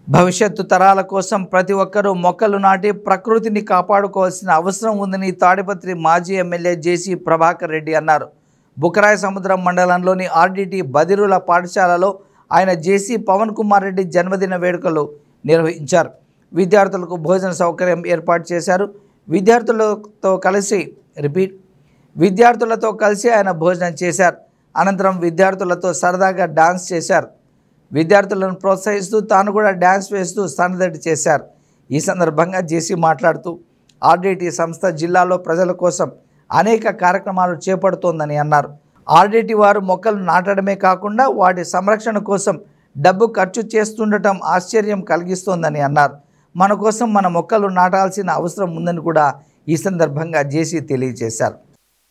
భవిష్యత్తు తరాల కోసం ప్రతి ఒక్కరూ మొక్కలు నాటి ప్రకృతిని కాపాడుకోవాల్సిన అవసరం ఉందని తాడిపత్రి మాజీ ఎమ్మెల్యే జేసీ ప్రభాకర్ రెడ్డి అన్నారు బుకరాయ సముద్రం మండలంలోని ఆర్డీటీ బదిరుల పాఠశాలలో ఆయన జేసీ పవన్ కుమార్ రెడ్డి జన్మదిన వేడుకలు నిర్వహించారు విద్యార్థులకు భోజన సౌకర్యం ఏర్పాటు చేశారు విద్యార్థులతో కలిసి రిపీట్ విద్యార్థులతో కలిసి ఆయన భోజనం చేశారు అనంతరం విద్యార్థులతో సరదాగా డాన్స్ చేశారు విద్యార్థులను ప్రోత్సహిస్తూ తాను కూడా డ్యాన్స్ వేస్తూ సన్నదడి చేశారు ఈ సందర్భంగా జేసీ మాట్లాడుతూ ఆర్డీటీ సంస్థ జిల్లాలో ప్రజల కోసం అనేక కార్యక్రమాలు చేపడుతోందని అన్నారు ఆర్డీటీ వారు మొక్కలు నాటడమే కాకుండా వాటి సంరక్షణ కోసం డబ్బు ఖర్చు చేస్తుండటం ఆశ్చర్యం కలిగిస్తోందని అన్నారు మన కోసం మన మొక్కలు నాటాల్సిన అవసరం ఉందని కూడా ఈ సందర్భంగా జేసీ తెలియజేశారు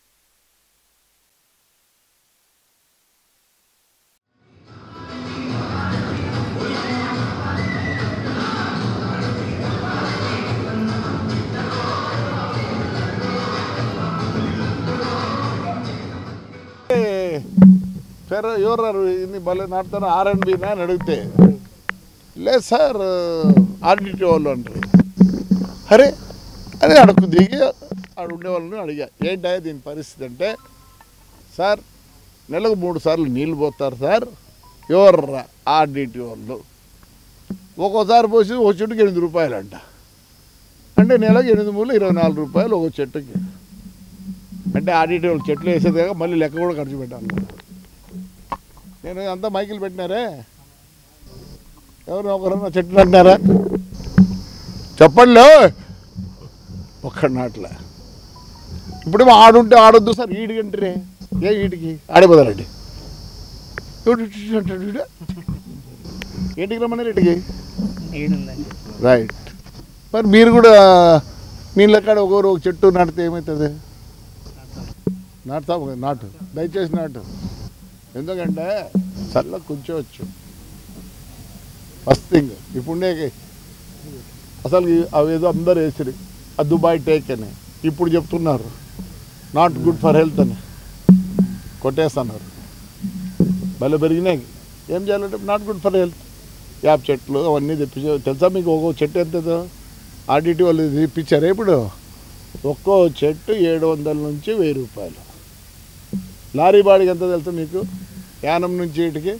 పేరు ఎవరు ఇన్ని భలే నాటుతారు ఆర్ అండ్ బీనా అని అడిగితే లేదు సార్ ఆర్డిటీ వాళ్ళు అంటారు అరే అని అడుగు దిగి ఆడు ఉండే వాళ్ళని అడిగా ఏంటా దీని పరిస్థితి అంటే సార్ నెలకు మూడు సార్లు నీళ్ళు పోతారు సార్ ఎవర్రా ఆర్డిటీ వాళ్ళు ఒక్కోసారి పోసి ఒక చెట్టుకి ఎనిమిది రూపాయలు అంట అంటే నెలకు ఎనిమిది మూడు ఇరవై నాలుగు రూపాయలు ఒక చెట్టుకి అంటే ఆడిటీ వాళ్ళు చెట్లు వేసేది కాక మళ్ళీ లెక్క కూడా ఖర్చు పెట్టాలి నేను అంతా మైకిల్ పెట్టినారే ఎవరు ఒకరన్నా చెట్లు అంటున్నారా చెప్పండి ఒక్క నాట్ల ఇప్పుడు ఆడుంటే ఆడొద్దు సార్ ఈడికంటారే ఏ ఈడికి ఆడిపోతారండి అంటాడు వీడు. ఏంటికి రమ్మన్నారు ఇటుకి రైట్ మరి మీరు కూడా నీళ్ళ కాడ ఒకరు ఒక చెట్టు నాటితే ఏమవుతుంది నాటుతాము కదా నాటు దయచేసి నాటు ఎందుకంటే చల్ల కూర్చోవచ్చు ఫస్ట్ థింగ్ ఇప్పుడే అసలు ఈ- అవేదో అందరు వేసిరి ఆ దుబాయ్ టేక్ అని ఇప్పుడు చెప్తున్నారు నాట్ గుడ్ ఫర్ హెల్త్ అని కొట్టేస్తున్నారు భలే పెరిగినాయి ఏం చేయాలంటే నాట్ గుడ్ ఫర్ హెల్త్ యాప్ చెట్లు అవన్నీ తెప్పించే తెలుసా మీకు ఒక్కో చెట్టు ఎంతదో ఆడిటి వాళ్ళు తెప్పించారా ఇప్పుడు ఒక్కో చెట్టు ఏడు వందల నుంచి వెయ్యి రూపాయలు లారీ బాడికి ఎంత తెలుసా మీకు యానం నుంచి ఇటుకి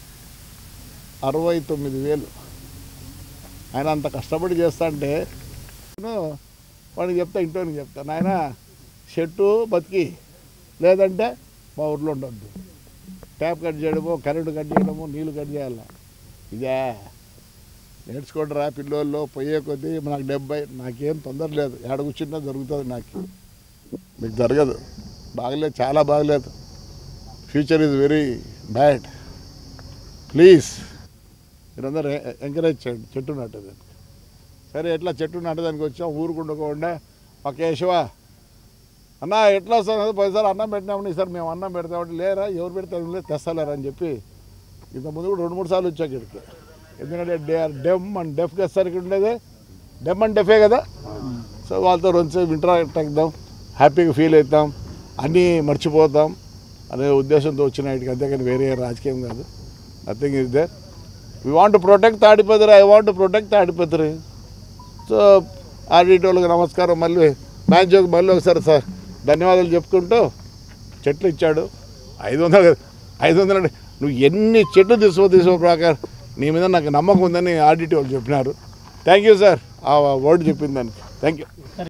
అరవై తొమ్మిది వేలు ఆయన అంత కష్టపడి చేస్తా అంటే నేను వాడికి చెప్తా ఇంట్లోకి చెప్తా నాయన చెట్టు బతికి లేదంటే మా ఊర్లో ఉండొద్దు ట్యాప్ కట్ చేయడము కరెంటు కట్ చేయడము నీళ్ళు కట్ చేయాలి ఇదే నేర్చుకోండి రా పిల్లోళ్ళు పోయే కొద్దీ నాకు డెబ్బై నాకేం తొందర లేదు ఏడ కూర్చున్నా జరుగుతుంది నాకు మీకు జరగదు బాగలేదు చాలా బాగలేదు future is very bad please మీరందరూ ఎంకరేజ్ చేయండి చెట్టు నాటేదానికి సరే ఎట్లా చెట్టు నాటేదానికి వచ్చాం ఊరుకుండకుండా ఒక కేశవ అన్న ఎట్లా వస్తుంది పోయిసారి అన్నం పెట్టినామని సార్ మేము అన్నం పెడతామంటే లేరా ఎవరు పెడతాం లేదు తెస్తలేరా అని చెప్పి ఇంతకుముందు కూడా రెండు మూడు సార్లు వచ్చాక ఇక్కడికి ఎందుకంటే డే డెమ్ అండ్ డెఫ్ కదా సార్ ఇక్కడ ఉండేది డెమ్ అండ్ డెఫే కదా సో వాళ్ళతో రెండు ఇంటరాక్ట్ అవుతాం హ్యాపీగా ఫీల్ అవుతాం అన్నీ మర్చిపోతాం అనే ఉద్దేశంతో వచ్చిన ఇటుకి అంతేకాని వేరే రాజకీయం కాదు nothing is there we want protect Tadipatri I want protect Tadipatri so ఆడిటి వాళ్ళకి నమస్కారం మళ్ళీ మ్యాచ్ మళ్ళీ ఒకసారి సార్ ధన్యవాదాలు చెప్పుకుంటూ చెట్లు ఇచ్చాడు ఐదు వందలు ఐదు వందలు అంటే నువ్వు ఎన్ని చెట్లు తీసుకో తీసుకో ప్రకారం నీ మీద నాకు నమ్మకం ఉందని ఆడిటి వాళ్ళు చెప్పినారు థ్యాంక్ యూ సార్ ఆ వర్డ్ చెప్పిన దానికి థ్యాంక్ యూ